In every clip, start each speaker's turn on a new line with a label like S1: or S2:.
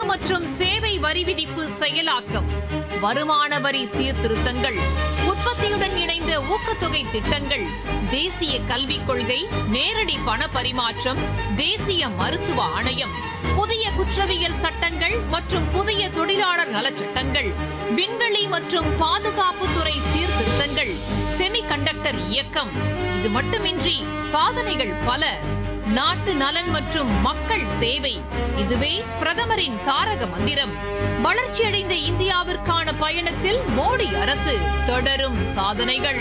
S1: மற்றும் சேவை வரி விதிப்பு செயலாக்கம் வருமான வரி சீர்திருத்தங்கள் உற்பத்தியுடன் இணைந்த ஊக்கத்தொகை திட்டங்கள் தேசிய கல்விக் கொள்கை நேரடி பண பரிமாற்றம் தேசிய மருத்துவ ஆணையம் புதிய குற்றவியல் சட்டங்கள் மற்றும் புதிய தொழிலாளர் நலச்சட்டங்கள் விண்வெளி மற்றும் பாதுகாப்புத்துறை சீர்திருத்தங்கள் செமிகண்டக்டர் இயக்கம் இது மட்டுமின்றி சாதனைகள் பல நாட்டு நலன் மற்றும் மக்கள் சேவை இதுவே பிரதமரின் தாரக மந்திரம் வளர்ச்சியடைந்த இந்தியாவிற்கான பயணத்தில் மோடி அரசு தொடரும் சாதனைகள்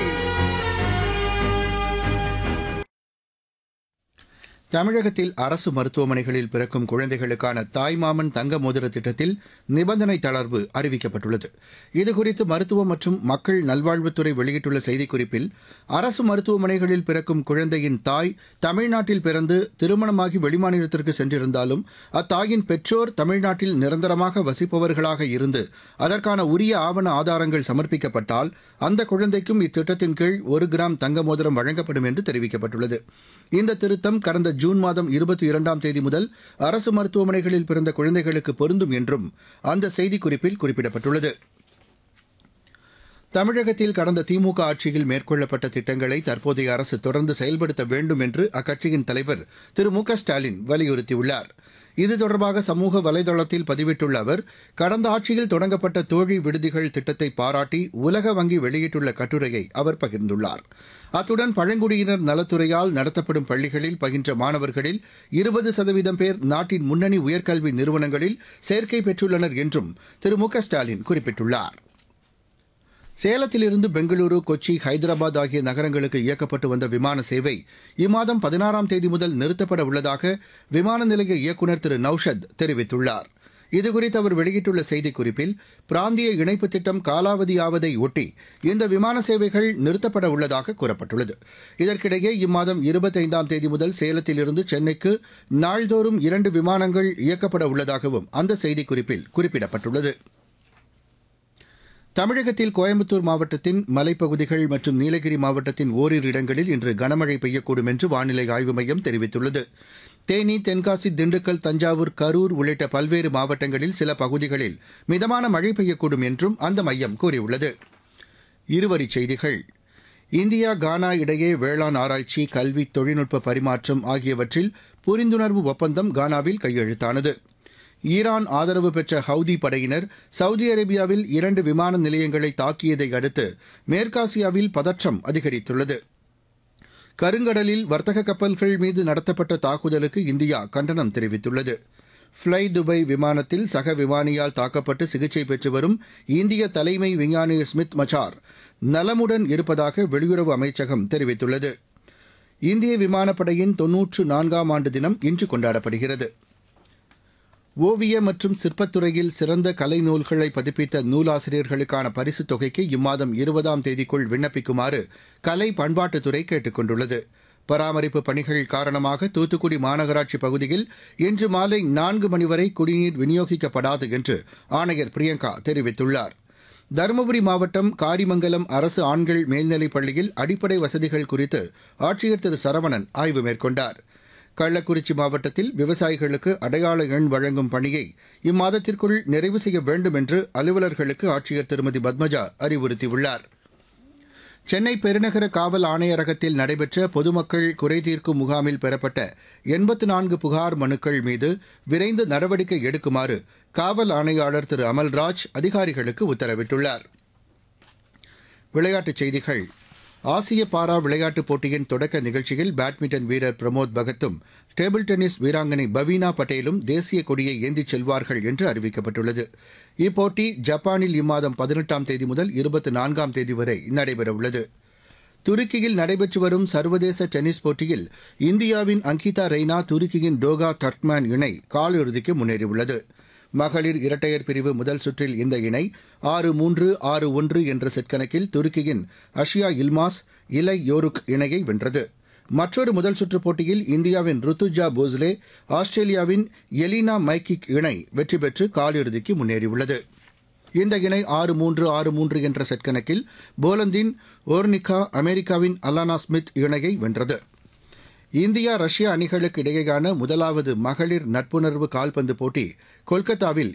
S2: தமிழகத்தில் அரசு மருத்துவமனைகளில் பிறக்கும் குழந்தைகளுக்கான தாய்மாமன் தங்க மோதிர திட்டத்தில் நிபந்தனை தளர்வு அறிவிக்கப்பட்டுள்ளது இதுகுறித்து மருத்துவ மற்றும் மக்கள் நல்வாழ்வுத்துறை வெளியிட்டுள்ள செய்திக்குறிப்பில் அரசு மருத்துவமனைகளில் பிறக்கும் குழந்தையின் தாய் தமிழ்நாட்டில் பிறந்து திருமணமாகி வெளிமாநிலத்திற்கு சென்றிருந்தாலும் அத்தாயின் பெற்றோர் தமிழ்நாட்டில் நிரந்தரமாக வசிப்பவர்களாக இருந்து அதற்கான உரிய ஆவண ஆதாரங்கள் சமர்ப்பிக்கப்பட்டால் அந்த குழந்தைக்கும் இத்திட்டத்தின் கீழ் ஒரு கிராம் தங்க மோதிரம் வழங்கப்படும் என்று தெரிவிக்கப்பட்டுள்ளது இந்த திருத்தம் கடந்த ஜூன் மாதம் இருபத்தி இரண்டாம் தேதி முதல் அரசு மருத்துவமனைகளில் பிறந்த குழந்தைகளுக்கு பொருந்தும் என்றும் அந்த செய்திக்குறிப்பில் குறிப்பிடப்பட்டுள்ளது தமிழகத்தில் கடந்த திமுக ஆட்சியில் மேற்கொள்ளப்பட்ட திட்டங்களை தற்போதைய அரசு தொடர்ந்து செயல்படுத்த வேண்டும் என்று அக்கட்சியின் தலைவர் திரு மு க ஸ்டாலின் வலியுறுத்தியுள்ளார் இது தொடர்பாக சமூக வலைதளத்தில் பதிவிட்டுள்ள அவர் கடந்த ஆட்சியில் தொடங்கப்பட்ட தோழி விடுதிகள் திட்டத்தை பாராட்டி உலக வங்கி வெளியிட்டுள்ள கட்டுரையை அவர் பகிர்ந்துள்ளார் அத்துடன் பழங்குடியினர் நலத்துறையால் நடத்தப்படும் பள்ளிகளில் பயின்ற மாணவர்களில் இருபது சதவீதம் பேர் நாட்டின் முன்னணி உயர்கல்வி நிறுவனங்களில் சேர்க்கை பெற்றுள்ளனர் என்றும் திரு மு க ஸ்டாலின் குறிப்பிட்டுள்ளார் சேலத்திலிருந்து பெங்களூரு கொச்சி ஹைதராபாத் ஆகிய நகரங்களுக்கு இயக்கப்பட்டு வந்த விமான சேவை இம்மாதம் பதினாறாம் தேதி முதல் நிறுத்தப்பட உள்ளதாக விமான நிலைய இயக்குநர் திரு நௌஷத் தெரிவித்துள்ளார் இதுகுறித்து அவர் வெளியிட்டுள்ள செய்திக்குறிப்பில் பிராந்திய இணைப்பு திட்டம் காலாவதியாவதை ஒட்டி இந்த விமான சேவைகள் நிறுத்தப்பட உள்ளதாக கூறப்பட்டுள்ளது இதற்கிடையே இம்மாதம் இருபத்தைந்தாம் தேதி முதல் சேலத்திலிருந்து சென்னைக்கு நாள்தோறும் இரண்டு விமானங்கள் இயக்கப்பட உள்ளதாகவும் அந்த செய்திக்குறிப்பில் குறிப்பிடப்பட்டுள்ளது தமிழகத்தில் கோயம்புத்தூர் மாவட்டத்தின் மலைப்பகுதிகள் மற்றும் நீலகிரி மாவட்டத்தின் ஓரிரு இடங்களில் இன்று கனமழை பெய்யக்கூடும் என்று வானிலை ஆய்வு மையம் தெரிவித்துள்ளது தேனி தென்காசி திண்டுக்கல் தஞ்சாவூர் கரூர் உள்ளிட்ட பல்வேறு மாவட்டங்களில் சில பகுதிகளில் மிதமான மழை பெய்யக்கூடும் என்றும் அந்த மையம் கூறியுள்ளது இருவரிச் செய்திகள் இந்தியா கானா இடையே வேளாண் ஆராய்ச்சி கல்வி தொழில்நுட்ப பரிமாற்றம் ஆகியவற்றில் புரிந்துணர்வு ஒப்பந்தம் கானாவில் கையெழுத்தானது ஈரான் ஆதரவு பெற்ற ஹவுதி படையினர் சவுதி அரேபியாவில் இரண்டு விமான நிலையங்களை தாக்கியதை அடுத்து மேற்காசியாவில் பதற்றம் அதிகரித்துள்ளது கருங்கடலில் வர்த்தக கப்பல்கள் மீது நடத்தப்பட்ட தாக்குதலுக்கு இந்தியா கண்டனம் தெரிவித்துள்ளது ஃப்ளை துபாய் விமானத்தில் சக விமானியால் தாக்கப்பட்டு சிகிச்சை பெற்று வரும் இந்திய தலைமை விஞ்ஞானி ஸ்மித் மச்சார் நலமுடன் இருப்பதாக வெளியுறவு அமைச்சகம் தெரிவித்துள்ளது இந்திய விமானப்படையின் தொன்னூற்று நான்காம் ஆண்டு தினம் இன்று கொண்டாடப்படுகிறது ஓவிய மற்றும் சிற்பத்துறையில் சிறந்த கலை நூல்களை பதிப்பித்த நூலாசிரியர்களுக்கான பரிசுத் தொகைக்கு இம்மாதம் இருபதாம் தேதிக்குள் விண்ணப்பிக்குமாறு கலை பண்பாட்டுத்துறை கேட்டுக் கொண்டுள்ளது பராமரிப்பு பணிகள் காரணமாக தூத்துக்குடி மாநகராட்சி பகுதியில் இன்று மாலை நான்கு மணி வரை குடிநீர் விநியோகிக்கப்படாது என்று ஆணையர் பிரியங்கா தெரிவித்துள்ளார் தருமபுரி மாவட்டம் காரிமங்கலம் அரசு ஆண்கள் மேல்நிலைப் பள்ளியில் அடிப்படை வசதிகள் குறித்து ஆட்சியர் திரு சரவணன் ஆய்வு மேற்கொண்டார் கள்ளக்குறிச்சி மாவட்டத்தில் விவசாயிகளுக்கு அடையாள எண் வழங்கும் பணியை இம்மாதத்திற்குள் நிறைவு செய்ய வேண்டும் என்று அலுவலர்களுக்கு ஆட்சியர் திருமதி பத்மஜா அறிவுறுத்தியுள்ளார் சென்னை பெருநகர காவல் ஆணையரகத்தில் நடைபெற்ற பொதுமக்கள் குறைதீர்க்கும் முகாமில் பெறப்பட்ட எண்பத்து நான்கு புகார் மனுக்கள் மீது விரைந்து நடவடிக்கை எடுக்குமாறு காவல் ஆணையாளர் திரு அமல்ராஜ் அதிகாரிகளுக்கு உத்தரவிட்டுள்ளார் விளையாட்டுச் செய்திகள் ஆசிய பாரா விளையாட்டுப் போட்டியின் தொடக்க நிகழ்ச்சியில் பேட்மிண்டன் வீரர் பிரமோத் பகத்தும் டேபிள் டென்னிஸ் வீராங்கனை பவீனா பட்டேலும் தேசிய கொடியை ஏந்திச் செல்வார்கள் என்று அறிவிக்கப்பட்டுள்ளது இப்போட்டி ஜப்பானில் இம்மாதம் பதினெட்டாம் தேதி முதல் இருபத்தி நான்காம் தேதி வரை நடைபெறவுள்ளது துருக்கியில் நடைபெற்று வரும் சர்வதேச டென்னிஸ் போட்டியில் இந்தியாவின் அங்கிதா ரெய்னா துருக்கியின் டோகா டர்க்மேன் இணை காலிறுதிக்கு முன்னேறியுள்ளது மகளிர் இரட்டையர் பிரிவு முதல் சுற்றில் இந்த இணை ஆறு மூன்று ஆறு ஒன்று என்ற செட் கணக்கில் துருக்கியின் அஷியா இல்மாஸ் இலை யோருக் இணையை வென்றது மற்றொரு முதல் சுற்றுப் போட்டியில் இந்தியாவின் ருத்துஜா போஸ்லே ஆஸ்திரேலியாவின் எலினா மைக்கிக் இணை வெற்றி பெற்று காலிறுதிக்கு முன்னேறியுள்ளது இந்த இணை ஆறு மூன்று ஆறு மூன்று என்ற செட் கணக்கில் போலந்தின் ஓர்னிகா அமெரிக்காவின் அலானா ஸ்மித் இணையை வென்றது இந்தியா ரஷ்யா அணிகளுக்கு இடையேயான முதலாவது மகளிர் நட்புணர்வு கால்பந்து போட்டி கொல்கத்தாவில்